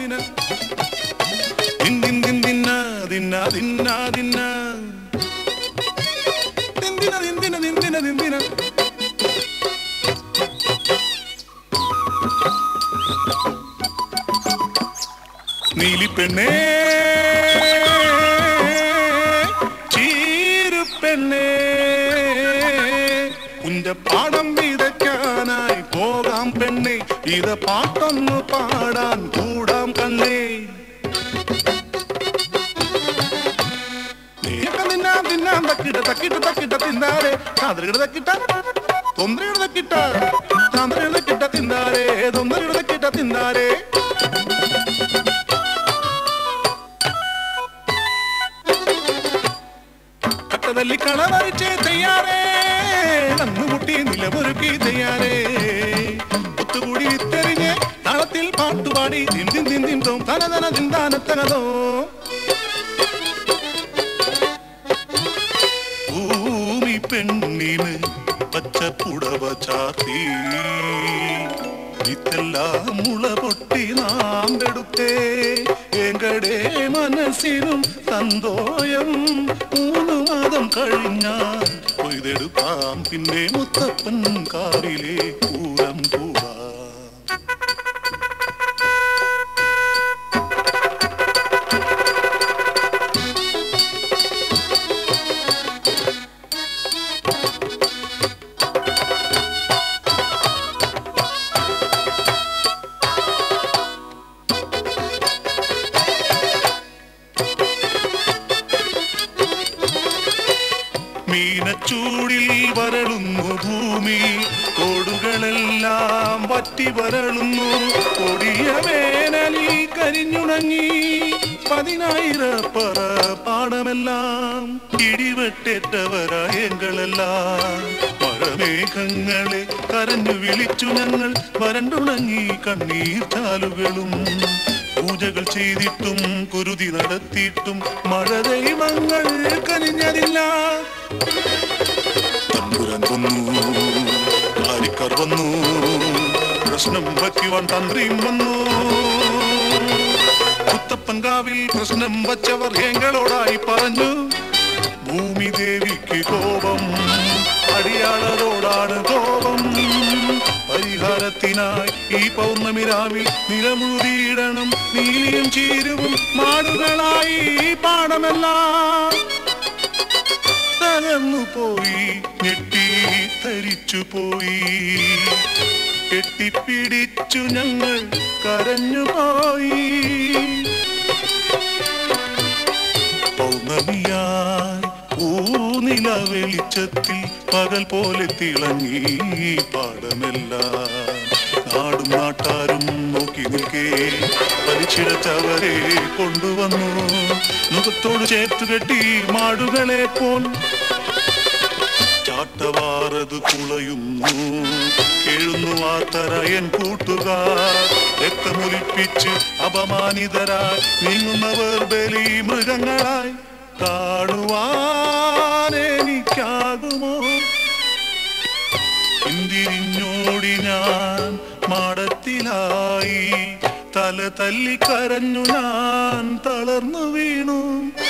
ദിന ദിൻ ദിൻ ദിൻ ദിന്ന ദിന്ന ദിന്ന ദിന്ന ദിൻ ദിന ദിൻ ദിന ദിൻ ദിന ദിൻ ദിന നീലിപ്പെണ്ണേ ചീരുപ്പെണ്ണേ കുഞ്ച പാടം വിതയ്ക്കാനായി പോകാം പെണ്ണേ ഇത് പാട്ടൊന്നു പാടാൻ കൂടാം കണ്ണേ നീയൊക്കെ തിന്നാം തിന്നാം തക്കിട്ട തക്കിട്ട തക്കിട്ട തിന്നാരേ ചാന്ദ്രയുടെ തക്കിട്ട തൊന്തരയുടെ തക്കിട്ട ചാന്ദ്രയുടെ തക്കിട്ട തിന്നാരേ തൊന്തരയുടെ തക്കിട്ട തിന്നാരേ കട്ടതല്ലി കളവരിച്ച് തയ്യാറേ കന്നുകുട്ടി നിലവൊരുക്കി തയ്യാറേ ഒത്തുകൂടി വിത്തെറിഞ്ഞ് താളത്തിൽ പാട്ടുപാടി ദിൻ ദിൻ ദിൻ ദിൻ തോം തന തന ദിന്താനത്തകതോ ഭൂമി പെണ്ണിന് പച്ചപ്പുടവ ചാർത്തി ഇതെല്ലാം മുള പൊട്ടി നാം എടുത്തേ എങ്കടേ മനസ്സിനും സന്തോഷം മൂന്ന് മാസം കഴിഞ്ഞാൽ കൊയ്തെടുക്കാം പിന്നെ മുത്തപ്പൻ കാവിലെ പൂരം കൂടാം മീനച്ചൂടിൽ വരളുന്നു ഭൂമി തോടുകളെല്ലാം വറ്റി വരളുന്നു കൊടിയ വേനലിൽ കരിഞ്ഞുണങ്ങി പതിനായിരപ്പറ പാടമെല്ലാം ഇടിവെട്ടേറ്റവരായങ്ങളെല്ലാം മഴമേഘങ്ങളെ കരഞ്ഞു വിളിച്ചു ഞങ്ങൾ വരണ്ടുണങ്ങി കണ്ണീർ ചാലുകളും പൂജകൾ ചെയ്തിട്ടും കുരുതി നടത്തിയിട്ടും മഴ ദൈവങ്ങൾ കനിഞ്ഞതില്ല തമ്പുരാൻ വന്നു കാരിക്കാർ വന്നു പ്രശ്നം വയ്ക്കുവാൻ തന്ത്രിയും വന്നു മുത്തപ്പൻ കാവിൽ പ്രശ്നം വച്ചവർ എങ്ങളോടായി പറഞ്ഞു ഭൂമി ദേവിക്ക് കോപം അടിയാളരോടാണ് കോപം പരിഹാരത്തിനായി ഈ പൗർണമി രാവിൽ നിലമുതിയിടണം നീലിയും ചീരുവും മാടുകളായി ഈ പാടമെല്ലാം തകർന്നു പോയി ഞെട്ടി തരിച്ചു പോയി കെട്ടിപ്പിടിച്ചു ഞങ്ങൾ കരഞ്ഞു പോയി പൗർണമിയായി ഊനില വെളിച്ചത്തിൽ പകൽ പോലെ തിളങ്ങി പാടമെല്ലാം നാടും നാട്ടാരും നോക്കി നിൽക്കേ വലിച്ചിടച്ചവരെ കൊണ്ടുവന്നു മുഖത്തോട് ചേർത്ത് കെട്ടി മാടുകളെ പോൽ ചാട്ടവാറത് കുളയുന്നു കേഴുന്നു ആ തരയൻ കൂട്ടുകാർ രക്തമൊലിപ്പിച്ച് അപമാനിതരായി നീങ്ങുന്നവർ ബലി മൃഗങ്ങളായി കാണുവാൻ എനിക്കാകുമോ പിന്തിരിഞ്ഞോടി ഞാൻ മാടത്തിലായി തല തല്ലി കരഞ്ഞു ഞാൻ തളർന്നു വീണു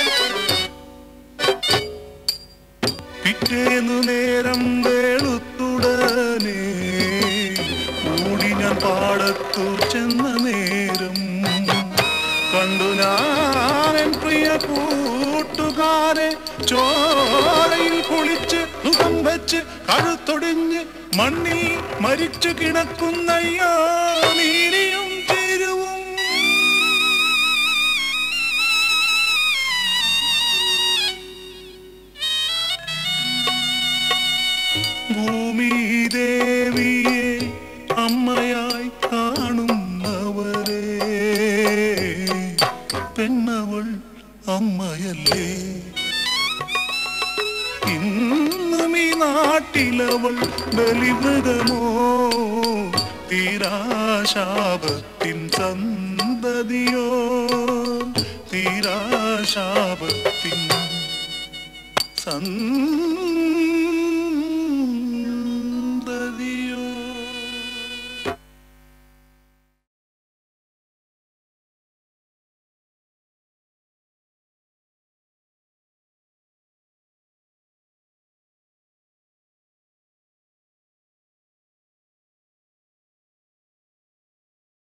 പിറ്റേന്നു നേരം വേളുത്തുടനെ കൂടി ഞാൻ പാടത്തു ചെന്ന നേരം കണ്ടു ഞാൻ എൻ പ്രിയ കൂട്ടുകാരെ ചോരയിൽ കുളിച്ച് മുഖം വെച്ച് കഴുത്തൊടിഞ്ഞ് മണ്ണിൽ മരിച്ചു കിടക്കുന്നയ്യോ നീരിയും ചേരുവും ഭൂമി ദേവിയെ അമ്മയായി കാണുന്നവരെ പെണ്ണവൾ അമ്മയല്ലേ ഇന്നും ഈ നാട്ടിലവൾ ബലിമൃഗമോ തീരാശാപത്തിൻ സന്തതിയോ തീരാശാപത്തിൻ സന്തതിയോ